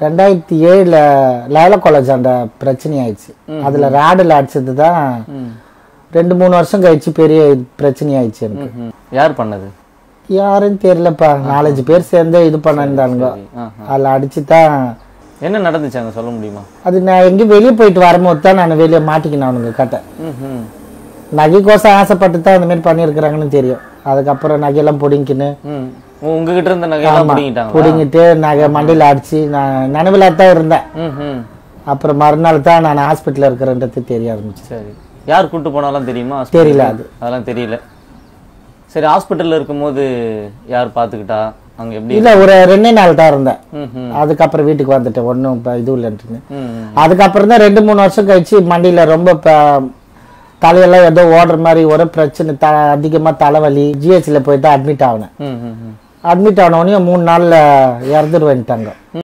ரெண்டாயிரத்தி ஏழுல லைலா காலேஜ் அந்த பிரச்சனை ஆயிடுச்சு அதுல ரேடில் அடிச்சது தான் ரெண்டு மூணு வருஷம் கழிச்சு பெரிய பிரச்சனை ஆயிடுச்சு எனக்கு ம். யார் பண்ணது யாருன்னு தெரியலப்பா நாலஞ்சு பேர் சேர்ந்து இது பண்ணிருந்தானுங்க ஆ. அதில் அடிச்சு தான் என்ன நடந்துச்சு அங்க சொல்ல முடியுமா அது நான் எங்கேயும் வெளியே போயிட்டு வரும்போது தான் நான் வெளியே மாட்டிக்கினேன் அவனுங்க கட்ட ம், ம். நகைக்கோசம் ஆசைப்பட்டு தான் அந்த மாதிரி பண்ணியிருக்கிறாங்கன்னு தெரியும் அதுக்கப்புறம் நகையெல்லாம் பிடிங்கின்னு ம். உ- உங்ககிட்ட இருந்த நகையெல்லாம் பிடிங்கிட்டாங்களா பிடிங்கிட்டு நகை மண்டையில் அடிச்சு நான் நினைவில் தான் இருந்தேன் ம் ம் அப்புறம் மறுநாள் தான் நான் ஹாஸ்பிட்டலில் இருக்கிறன்றது தெரிய ஆரம்பிச்சு சரி யார் கூட்டு போனாலும் தெரியுமா hospital? தெரியல அது. அதெல்லாம் தெரியல சரி ஹாஸ்பிட்டல்ல இருக்கும்போது யார் பார்த்துக்கிட்டா அங்க எப்படி இல்லை ஒரு ரெண்டே நாள் தான் இருந்தேன் ம் ம் அதுக்கப்புறம் வீட்டுக்கு வந்துட்டேன் ஒன்றும் இப்போ இது இல்லைன்ட்டுன்னு ம் ம். அதுக்கப்புறம் தான் ரெண்டு மூணு வருஷம் கழிச்சு மண்டியில் ரொம்ப ப- தலையெல்லாம் ஏதோ ஓடுற மாதிரி ஒரே பிரச்சனை த அதிகமாக தலைவலி ஜிஹெச்சில் போயிட்டு அட்மிட் ஆகினேன் ம் ம் ம் அட்மிட் ஆனவொடனே மூணு நாளில் இறந்துருவேன்ட்டாங்க